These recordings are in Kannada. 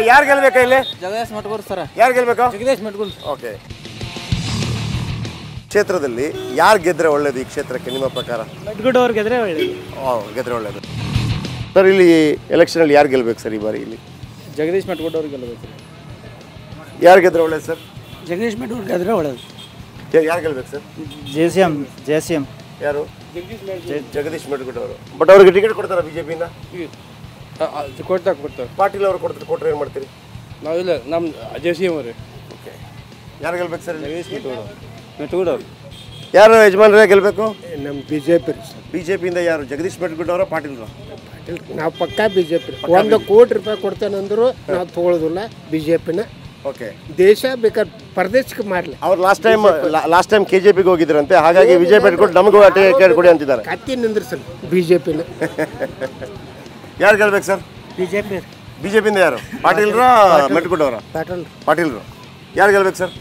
ಯಾರು ಗೆಲ್ಬೇಕಾ ಇಲ್ಲಿ ಜಗದೀಶ್ ಮಟ್ಗೂರ್ ಸರ್ ಯಾರು ಗೆಲ್ಬೇಕು ಜಗದೀಶ್ ಮಟ್ಗೂರ್ ಓಕೆ ಕ್ಷೇತ್ರದಲ್ಲಿ ಯಾರು ಗೆದ್ರೆ ಒಳ್ಳೇದು ಈ ಕ್ಷೇತ್ರಕ್ಕೆ ನಿಮ್ಮ ಪ್ರಕಾರ ಮಟ್ಗೂಡ್ ಅವ್ರು ಗೆದ್ರೆ ಒಳ್ಳೇದು ಆ, ಗೆದ್ರೆ ಒಳ್ಳೇದು ಸರ್ ಇಲ್ಲಿ ಎಲೆಕ್ಷನಲ್ಲಿ ಯಾರು ಗೆಲ್ಬೇಕು ಸರ್ ಈ ಬಾರಿ ಇಲ್ಲಿ ಜಗದೀಶ್ ಮಟ್ಗೂಡ್ ಅವ್ರು ಗೆಲ್ಲಬೇಕು ಯಾರು ಗೆದ್ರೆ ಒಳ್ಳೇದು ಸರ್ ಜಗದೀಶ್ ಮಟ್ಗೂಡ್ ಗೆದ್ರೆ ಒಳ್ಳೇದು ಯಾರು ಗೆಲ್ಬೇಕು sir J C M J C M ಯಾರು ಜಗದೀಶ್ ಮೆಟ್ಗುಡ್ ಅವರು ಬಟ್ ಅವ್ರಿಗೆ ಟಿಕೆಟ್ ಕೊಡ್ತಾರ ಬಿಜೆಪಿಯಿಂದ ಕೊಡ್ತಾರೆ ಕೊಡ್ತಾರೆ ಪಾಟೀಲ್ ಅವರು ಕೊಡ್ತಾರೆ ಕೊಟ್ರೆ ಏನು ಮಾಡ್ತೀರಿ ನಾವಿಲ್ಲ ನಮ್ಮ ಅಜಯ್ ಸಿ ಅವ್ರಿ ಓಕೆ ಯಾರು ಗೆಲ್ಬೇಕು ಸರ್ ಜಗದೀಶ್ ಮೆಟ್ಗೂಡ್ ಅವ್ರು ಯಾರು ಯಜಮಾನ್ರೇ ಗೆಲ್ಬೇಕು ನಮ್ಮ ಬಿ ಜೆ ಪಿ ಬಿಜೆಪಿಯಿಂದ ಯಾರು ಜಗದೀಶ್ ಮೆಟ್ಗುಡ್ ಅವರ ಪಾಟೀಲ್ ನಾವು ಪಕ್ಕಾ ಬಿ ಜೆ ಪಿ ಒಂದು ಕೋಟಿ ರೂಪಾಯಿ ಕೊಡ್ತೇನೆಂದ್ರು ನಾವು ತಗೊಳ್ಳೋದಿಲ್ಲ ಬಿ ಜೆ ಪಿನ ಓಕೆ ದೇಶ ಬೇಕಾದ್ರೆ ಪರದೇಶಕ್ಕೆ ಮಾರಲಿ ಅವ್ರು last time last time K J ಪಿಗೆ ಹೋಗಿದ್ರಂತೆ ಹಾಗಾಗಿ ವಿಜಯ್ ಮೆಟ್ಗುಡ್ ನಮಗೂ ಟಿಕೆಟ್ ಕೊಡಿ ಅಂತಿದ್ದಾರೆ ಕತ್ತಿ ನಿಂದ್ರಿಸಲ್ ಬಿ ಜೆ ಪಿನ ಯಾರು ಗೆಲ್ಬೇಕು ಸರ್ ಬಿ ಜೆ ಪಿ ಬಿಜೆಪಿಯಿಂದ ಯಾರು ಪಾಟೀಲ್ರ ಮೆಟ್ಗುಡ್ ಅವರ ಪಾಟಲ್ ಪಾಟೀಲ್ರು ಯಾರು ಗೆಲ್ಬೇಕು ಸರ್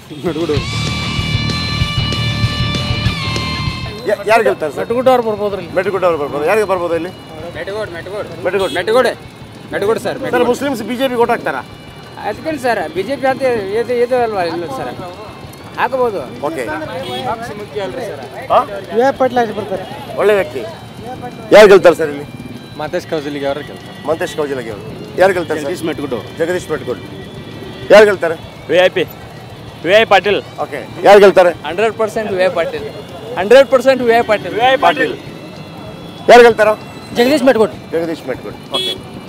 ಯಾರು ಗೆಲ್ತಾರೆ ಸರ್ ಮಟ್ಗೂಡ್ ಅವ್ರು ಬರ್ಬೋದು ರೀ ಮೆಟ್ಗುಡ್ ಅವ್ರು ಬರ್ಬೋದು ಯಾರಿಗೆ ಬರ್ಬೋದು ಇಲ್ಲಿ ಮೆಟ್ಗೋಡ್ ಮೆಟ್ಗೋಡ್ ಮೆಟ್ಗುಡ್ ಮೆಟ್ಗೋಡೆ Metgud sir sir Muslims BJP vote ಹಾಕ್ತಾರಾ ಅದಕ್ಕೇನು ಸರ್ ಬಿ ಜೆ ಪಿ ಅಂತ ಇದು ಇದು ಅಲ್ವಾ ಇಲ್ಲ ಸರ್ ಹಾಕಬಹುದು ಓಕೆ ಪಕ್ಷ ಮುಖ್ಯ ಅಲ್ರಿ ಸರ್ ಹಾಂ ವಿ ಐ ಪಾಟೀಲ್ ಆಗಿ ಬರ್ತಾರೆ ಒಳ್ಳೆ ವ್ಯಕ್ತಿ ಯಾರು ಗೆಲ್ತಾರೆ ಸರ್ ಇಲ್ಲಿ ಮಾತೇಶ್ ಕೌಸಲಿಗೆ ಅವ್ರ ಕೆಲಸ ಮಂತೇಶ್ ಕೌಜಲಗಿ ಅವರು ಯಾರು ಗೆಲ್ತಾರೆ ಸರ್ ಜಗದೀಶ್ ಮೆಟ್ಗುಡ್ ಜಗದೀಶ್ ಮೆಟ್ಗುಡ್ ಯಾರು ಗೆಲ್ತಾರೆ V I P V I Patil okay ಯಾರು ಗೆಲ್ತಾರೆ hundred percent V I Patil hundred percent V I Patil V I Patil ಯಾರು ಗೆಲ್ತಾರ ಜಗದೀಶ್ ಮೆಟ್ಗೋಡ್ ಜಗದೀಶ್ ಮೆಟ್ಗುಡ್ ಓಕೆ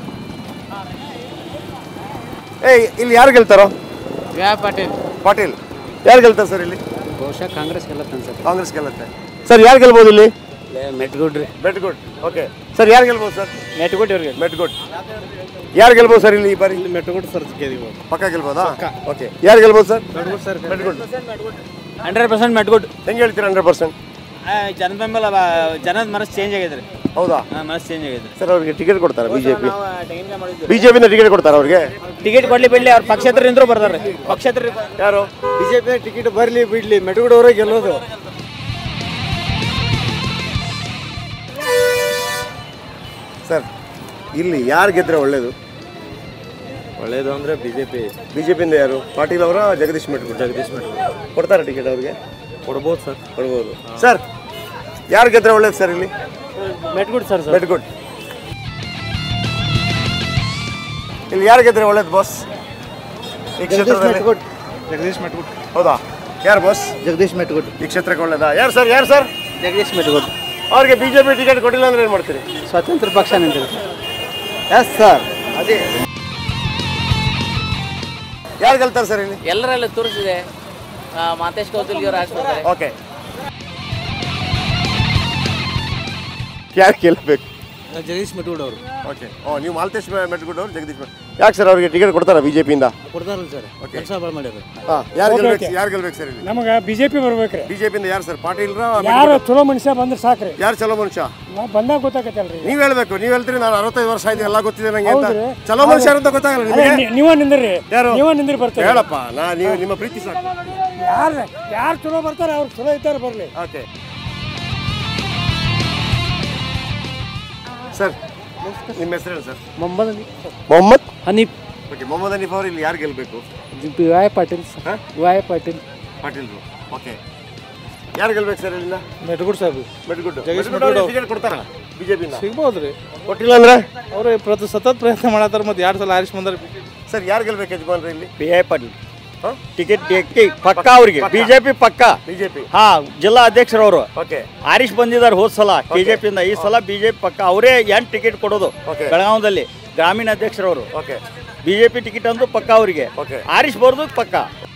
ಏಯ್ ಇಲ್ಲಿ ಯಾರು ಗೆಲ್ತಾರೋ ವಿ ಐ ಪಾಟೀಲ್ ಪಾಟೀಲ್ ಯಾರು ಗೆಲ್ತಾರೆ ಸರ್ ಇಲ್ಲಿ ಬಹುಶಃ ಕಾಂಗ್ರೆಸ್ ಗೆಲ್ಲತ್ತೆ ಅನ್ಸುತ್ತೆ ಕಾಂಗ್ರೆಸ್ ಗೆಲ್ಲುತ್ತೆ ಸರ್ ಯಾರು ಗೆಲ್ಬೋದು ಇಲ್ಲಿ ಮೆಟ್ಗೋಡ್ ರೀ ಮೆಟ್ಗುಡ್ ಓಕೆ ಸರ್ ಯಾರು ಗೆಲ್ಬೋದು ಸರ್ ಮೆಟ್ಗೋಡ್ ಇವ್ರಿಗೆ ಮೆಟ್ಗುಡ್ ಯಾರು ಗೆಲ್ಬೋದು ಸರ್ ಇಲ್ಲಿ ಈ ಬಾರಿ ಮೆಟ್ಗುಡ್ ಸರ್ ಗೆದಿಬೋದು ಪಕ್ಕ ಗೆಲ್ಬೋದಾ ಓಕೆ ಯಾರು ಗೆಲ್ಬೋದು sir Metgud hundred percent Metgud ಹೆಂಗೆ ಹೇಳ್ತೀರಾ ಹಂಡ್ರೆಡ್ ಪರ್ಸೆಂಟ್ ಜನದ ಬೆಂಬಲ ಜನದ ಮನಸ್ಸು ಚೇಂಜ್ ಆಗಿದೆ ರೀ ಹೌದಾ ಮನಸ್ಸು ಚೇಂಜ್ ಆಗಿದೆ ಸರ್ ಅವ್ರಿಗೆ ಟಿಕೆಟ್ ಕೊಡ್ತಾರೆ ಬಿಜೆಪಿ ಬಿಜೆಪಿಯಿಂದ ಟಿಕೆಟ್ ಕೊಡ್ತಾರೆ ಅವ್ರಿಗೆ ಟಿಕೆಟ್ ಕೊಡ್ಲಿ ಬಿಡ್ಲಿ ಅವ್ರು ಪಕ್ಷೇತರ ನಿಂದ್ರು ಬರ್ತಾರೆ ಪಕ್ಷೇತರ ಯಾರು ಬಿಜೆಪಿ ಟಿಕೆಟ್ ಬರ್ಲಿ ಬಿಡ್ಲಿ ಮೆಟ್ಗೋಡ್ ಅವರೇ ಗೆಲ್ಲೋದು ಸರ್ ಇಲ್ಲಿ ಯಾರು ಗೆದ್ರೆ ಒಳ್ಳೇದು ಒಳ್ಳೇದು ಅಂದ್ರೆ ಬಿಜೆಪಿ ಬಿಜೆಪಿಯಿಂದ ಯಾರು ಪಾಟೀಲ್ ಅವರ ಜಗದೀಶ್ ಮೆಟ್ಗುಡ್ ಜಗದೀಶ್ ಮೆಟ್ಗುಡ್ ಕೊಡ್ತಾರೆ ಟಿಕೆಟ್ ಅವ್ರಿಗೆ ಕೊಡ್ಬೋದು ಸರ್ ಕೊಡ್ಬೋದು ಸರ್ ಯಾರು ಗೆದ್ರೆ ಒಳ್ಳೇದು ಸರ್ ಇಲ್ಲಿ ಮೆಟ್ಗೋಡ್ ಸರ್ ಮೆಟ್ಗುಡ್ ಇಲ್ಲಿ ಯಾರು ಗೆದ್ರೆ ಒಳ್ಳೇದು ಬಾಸ್ ಈ ಕ್ಷೇತ್ರದಲ್ಲಿ ಜಗದೀಶ್ ಮೆಟ್ಗೋಡ್ ಹೌದಾ ಯಾರು ಬಾಸ್ ಜಗದೀಶ್ ಮೆಟ್ಗೋಡ್ ಈ ಕ್ಷೇತ್ರಕ್ಕೆ ಒಳ್ಳೇದಾ ಯಾರು ಸರ್ ಯಾರು ಸರ್ ಜಗದೀಶ್ ಮೆಟ್ಗೋಡ್ ಅವ್ರಿಗೆ ಬಿಜೆಪಿ ಟಿಕೆಟ್ ಕೊಟ್ಟಿಲ್ಲ ಅಂದ್ರೆ ಏನು ಮಾಡ್ತೀರಿ ಸ್ವತಂತ್ರ ಪಕ್ಷ ನಿಂತಿದೆ ಎಸ್ ಸರ್ ಅದೇ ಯಾರು ಗೆಲ್ತಾರೆ ಸರ್ ಇಲ್ಲಿ ಎಲ್ಲರೆಲ್ಲ ತೋರಿಸಿದೆ ಮಾತೇಶ್ ಕೌಸಲ್ಗಿ ಅವ್ರು ಹಾಕ್ಸ್ಕೊತಾರೆ ಓಕೆ ಯಾರು ಗೆಲ್ಬೇಕು ಜಗದೀಶ್ ಮೆಟ್ಗೋಡ್ ಅವರು ಓಕೆ ಓ ನೀವು ಮಾಲ್ತೇಶ್ ಮೆಟ್ಗುಡ್ ಅವರು ಜಗದೀಶ್ ಮೆಟ್ ಯಾಕೆ ಸರ್ ಅವ್ರಿಗೆ ಟಿಕೆಟ್ ಕೊಡ್ತಾರಾ ಬಿಜೆಪಿಯಿಂದ ಕೊಡ್ತಾರಲ್ಲ ಸರ್ ಕೆಲಸ ಭಾಳ ಮಾಡ್ಯಾರ ಹಾಂ ಯಾರು ಗೆಲ್ಬೇಕು ಯಾರು ಗೆಲ್ಬೇಕು ಸರ್ ಇಲ್ಲಿ ನಮಗೆ ಬಿ ಜೆ ಪಿ ಬರ್ಬೇಕ್ರಿ ಬಿಜೆಪಿಯಿಂದ ಯಾರು ಸರ್ ಪಾಟೀಲ್ರ ಯಾರು ಚಲೋ ಮನುಷ್ಯ ಬಂದ್ರೆ ಸಾಕ್ರಿ ಯಾರು ಚಲೋ ಮನುಷ್ಯ ನಾವು ಬಂದಾಗ ಗೊತ್ತಾಗತ್ತಲ್ರಿ ನೀವ್ ಹೇಳ್ಬೇಕು ನೀವ್ ಹೇಳ್ತೀರಿ ನಾನು ಅರವತ್ತೈದು ವರ್ಷ ಆಯ್ತು ಎಲ್ಲ ಗೊತ್ತಿದೆ ನಂಗೆ ಅಂತ ಹೌದ್ರಿ. ಚಲೋ ಮನುಷ್ಯ ಅಂತ ಗೊತ್ತಾಗಲ್ಲ ನಿಮಗೆ ನೀವ ನಿಂದ್ರಿ ಯಾರು? ನೀವ ನಿಂದ್ರಿ ಬರ್ತಾರೆ ಹೇಳಪ್ಪ ನಾ ನೀವು ನಿಮ್ಮ ಪ್ರೀತಿ ಸಾಕು ಯಾರು ಯಾರು ಚಲೋ ಬರ್ತಾರೆ ಅವ್ರು ಚಲೋ ಇದ್ದಾರೆ ಬರ್ಲಿ ಓಕೆ ಸರ್ ನಿಮ್ಮ ಹೆಸರು ಹೇಳಿ ಸರ್ ಮೊಹಮ್ಮದ್ ಮೊಹಮ್ಮದ್ ಹನೀಫ್ ಓಕೆ ಮೊಹಮ್ಮದ್ ಹನೀಫ್ ಅವರು ಇಲ್ಲಿ ಯಾರು ಗೆಲ್ಬೇಕು ವಿ ಐ ಪಾಟೀಲ್ ಹಾಂ ವಿ ಐ ಪಾಟೀಲ್ ಪಾಟೀಲ್ರು ಓಕೆ ಯಾರು ಗೆಲ್ಬೇಕು ಸರ್ ಇಲ್ಲಿಂದ ಮೆಟ್ಗೋಡ್ ಸಾಹೇಬ್ ಮೆಟ್ಗುಡ್ ಜಗದೀಶ್ ಟಿಕೆಟ್ ಕೊಡ್ತಾರ ಬಿಜೆಪಿಯಿಂದ ಸಿಗ್ಬೋದು ರೀ ಕೊಟ್ಟಿಲ್ಲ ಅಂದ್ರೆ ಅವ್ರು ಪ್ರತಿ ಸತತ್ ಪ್ರಯತ್ನ ಮಾಡತ್ತಾರ ಮತ್ತೆ ಎರಡು ಸಲ ಆರಿಸ್ ಬಂದಾರ ಸರ್ ಯಾರು ಗೆಲ್ಬೇಕು ಯಜಮಾನ್ರಿ ಇಲ್ಲಿ ಪಿ ಐ ಪಾಟೀಲ್ ಹಾಂ ಟಿಕೆಟ್ ಪಕ್ಕ ಅವ್ರಿಗೆ ಬಿಜೆಪಿ ಪಕ್ಕ ಬಿಜೆಪಿ ಹಾ ಜಿಲ್ಲಾ ಅಧ್ಯಕ್ಷರವರು ಓಕೆ ಆರಿಸ್ ಬಂದಿದ್ದಾರೆ ಹೋದ್ ಸಲ ಬಿಜೆಪಿಯಿಂದ ಈ ಸಲ ಬಿಜೆಪಿ ಪಕ್ಕ ಅವರೇ ಎಂಟು ಟಿಕೆಟ್ ಕೊಡೋದು Okay. ಬೆಳಗಾವದಲ್ಲಿ ಗ್ರಾಮೀಣ ಅಧ್ಯಕ್ಷರವರು ಓಕೆ ಬಿಜೆಪಿ ಟಿಕೆಟ್ ಅಂದು ಪಕ್ಕ ಅವರಿಗೆ Okay. ಆರಿಸ್ ಬರೋದು ಪಕ್ಕ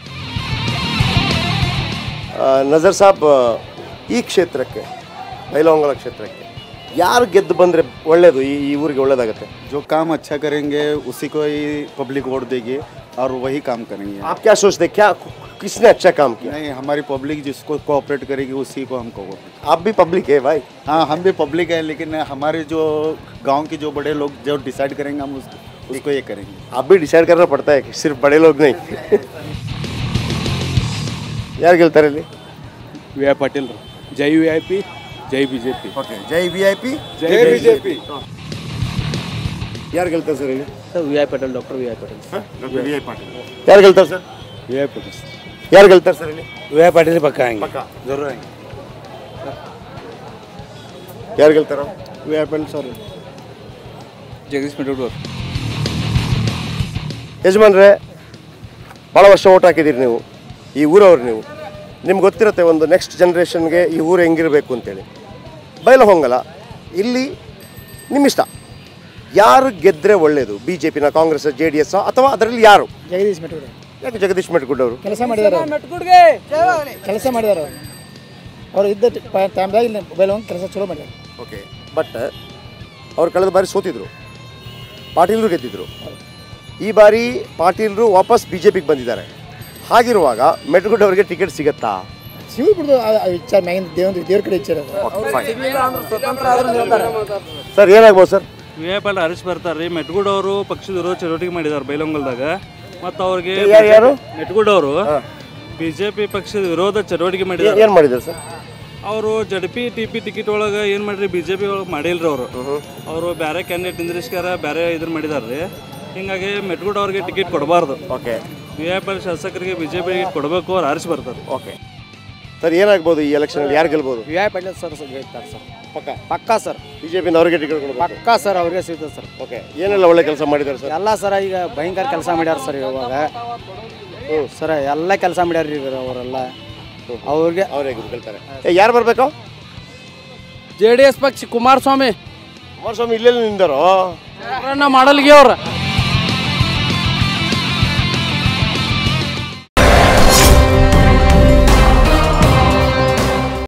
ನಜರ್ ಸಾಬ್ ಈ ಕ್ಷೇತ್ರಕ್ಕೆ ಬೈಲಹೊಂಗಲ ಕ್ಷೇತ್ರಕ್ಕೆ ಯಾರು ಗೆದ್ದು ಬಂದರೆ ಒಳ್ಳೇದು ಈ ಈ ಊರಿಗೆ ಒಳ್ಳೇದಾಗುತ್ತೆ जो काम अच्छा करेंगे उसी को ही पब्लिक वोट देगी और वही काम करेंगे आप क्या सोचते हैं क्या किसने अच्छा काम किया नहीं हमारी पब्लिक जिसको कोऑपरेट करेगी उसी को हमको वोट आप भी पब्लिक है भाई हाँ हम भी पब्लिक है लेकिन हमारे जो गांव के जो बड़े लोग जो डिसाइड करेंगे हम उसको उसको ये करेंगे आप भी डिसाइड करना पड़ता है कि सिर्फ बड़े लोग नहीं ಯಾರು ಗೆಲ್ತಾರೆ ಇಲ್ಲಿ ವಿ ಐ ಪಾಟೀಲ್ ಜೈ ವಿ ಐ ಪಿ ಜೈ ಬಿ ಜೆ ಪಿ ಓಕೆ ಜೈ ವಿ ಐ ಪಿ ಜೈ ಬಿ ಜೆ ಪಿ ಯಾರು ಗೆಲ್ತಾರೆ ಸರ್ ಇಲ್ಲಿ sir V I Patel doctor V I Patel doctor V I Patil ಯಾರು ಗೆಲ್ತಾರೆ ಸರ್ ವಿ ಐ ಪಟೇಲ್ ಯಾರು ಗೆಲ್ತಾರೆ ಸರ್ ಇಲ್ಲಿ ವಿ ಐ ಪಟೇಲ್ ಪಕ್ಕ ಹಂಗೆ ಪಕ್ಕ ಜरूर ಹಂಗೆ ಯಾರು ಗೆಲ್ತಾರೋ V I Patel sir Jagadish Metur ಯಜಮಾನ್ರೆ ಭಾಳ ವರ್ಷ ಓಟ್ ಹಾಕಿದ್ದೀರಿ ನೀವು ಈ ಊರವ್ರು ನೀವು ನಿಮ್ಗೆ ಗೊತ್ತಿರುತ್ತೆ ಒಂದು ನೆಕ್ಸ್ಟ್ ಜನ್ರೇಷನ್ಗೆ ಈ ಊರು ಹೆಂಗಿರಬೇಕು ಅಂತೇಳಿ ಬೈಲಹೊಂಗಲ ಇಲ್ಲಿ ನಿಮ್ಮಿಷ್ಟ ಯಾರು ಗೆದ್ದರೆ ಒಳ್ಳೆಯದು ಬಿ ಜೆ ಪಿನ ಕಾಂಗ್ರೆಸ್ ಜೆ ಡಿ ಎಸ್ ಅಥವಾ ಅದರಲ್ಲಿ ಯಾರು ಜಗದೀಶ್ ಮೆಟ್ಗುಡೆ ಯಾಕೆ ಜಗದೀಶ್ ಮೆಟ್ಗುಡ್ ಅವರು ಕೆಲಸ ಮಾಡಿದಾರೆ ಕೆಲಸ ಮಾಡಿದಾರೆ ಅವ್ರು ಅವ್ರು ಇದ್ದ ಟೈಮ್ದಾಗ ಇಲ್ಲಿ ಮೊಬೈಲ್ ಒಂದು ಕೆಲಸ ಚಲೋ ಮಾಡ್ಯಾರ ಓಕೆ ಬಟ್ ಅವ್ರು ಕಳೆದ ಬಾರಿ ಸೋತಿದ್ರು ಪಾಟೀಲರು ಗೆದ್ದಿದ್ರು ಈ ಬಾರಿ ಪಾಟೀಲರು ವಾಪಸ್ ಬಿ ಜೆ ಪಿಗೆ ಬಂದಿದ್ದಾರೆ ಹಾಗಿರುವಾಗ ಮೆಟ್ಗುಡ್ ಅವರಿಗೆ ಟಿಕೆಟ್ ಸಿಗತ್ತಾ ಸಿವಿ ಬಿಡ್ದು ಆ- ಆ ವಿಚಾರ ಮ್ಯಾಗಿನ ದೇವ್ರ ದೇವ್ರ ಕಡೆ ವಿಚಾರ ಅದು ಸರ್ ಏನಾಗ್ಬೋದು sir V I Pal Harish ಬರ್ತಾರೆ ರೀ ಮೆಟ್ಗೂಡ್ ಅವರು ಪಕ್ಷದ ವಿರೋಧ ಚಟುವಟಿಕೆ ಮಾಡಿದ್ದಾರೆ ಬೈಲೊಂಗಲ್ದಾಗ ಮತ್ತು ಅವ್ರಿಗೆ ಯಾರು ಯಾರು ಮೆಟ್ಗೂಡ್ ಅವರು ಬಿ ಜೆ ಪಿ ಪಕ್ಷದ ವಿರೋಧ ಚಟುವಟಿಕೆ ಮಾಡಿದ್ದಾರೆ ಏನು ಮಾಡಿದ್ದಾರೆ ಸರ್ ಅವರು ಜಡ್ಪಿ ಟಿ ಪಿ ಟಿಕೆಟ್ ಒಳಗೆ ಏನು ಮಾಡ್ರಿ ಬಿ ಜೆ ಪಿ ಒಳಗೆ ಮಾಡಿಲ್ರಿ ಅವರು ಅವರು ಬೇರೆ ಕ್ಯಾಂಡಿಡೇಟ್ ನಿಂದ್ರಿಸ್ಕಾರ ಬೇರೆ ಇದ್ರ ಮಾಡಿದಾರೆ ರೀ ಹಿಂಗಾಗಿ ಮೆಟ್ಗೂಡ್ ಅವ್ರಿಗೆ ಟಿಕೆಟ್ ಕೊಡಬಾರ್ದು ಓಕೆ ವಿ ಐ ಪಾಲ್ ಶಾಸಕರಿಗೆ ಬಿ ಜೆ ಪಿ ಕೊಡಬೇಕು ಅವ್ರು ಹರೀಶ್ ಬರ್ತಾರೆ ಓಕೆ ಸರ್ ಏನಾಗ್ಬೋದು ಈ ಎಲೆಕ್ಷನಲ್ಲಿ ಯಾರು ಗೆಲ್ಬೋದು ವಿ ಐ ಪಟೇಲ್ ಸರ್ ಗೆಲ್ತಾರೆ ಸರ್ ಪಕ್ಕ ಪಕ್ಕಾ ಸರ್ ಬಿ ಜೆ ಪಿಯಿಂದ ಅವರಿಗೆ ಟಿಕೆಟ್ ಕೊಡಬೇಕು ಪಕ್ಕಾ ಸರ್ ಅವ್ರಿಗೆ ಸಿಗ್ತದೆ ಸರ್ ಓಕೆ ಏನೆಲ್ಲ ಒಳ್ಳೆ ಕೆಲಸ ಮಾಡಿದ್ದಾರೆ ಸರ್ ಎಲ್ಲ ಸರ ಈಗ ಭಯಂಕರ ಕೆಲಸ ಮಾಡ್ಯಾರ ಸರ್ ಇವಾಗ ಸರ ಎಲ್ಲ ಕೆಲಸ ಮಾಡ್ಯಾರ ಈಗ ಅವರೆಲ್ಲ ಅವ್ರಿಗೆ ಅವರೇ ಗೆಲ್ತಾರೆ ಏ ಯಾರು ಬರಬೇಕು ಜೆ ಡಿ ಎಸ್ ಪಕ್ಷ ಕುಮಾರಸ್ವಾಮಿ ಕುಮಾರಸ್ವಾಮಿ ಇಲ್ಲೆಲ್ಲಿ ನಿಂದಾರೋ ಮಾಡಲ್ಗೆ ಅವ್ರ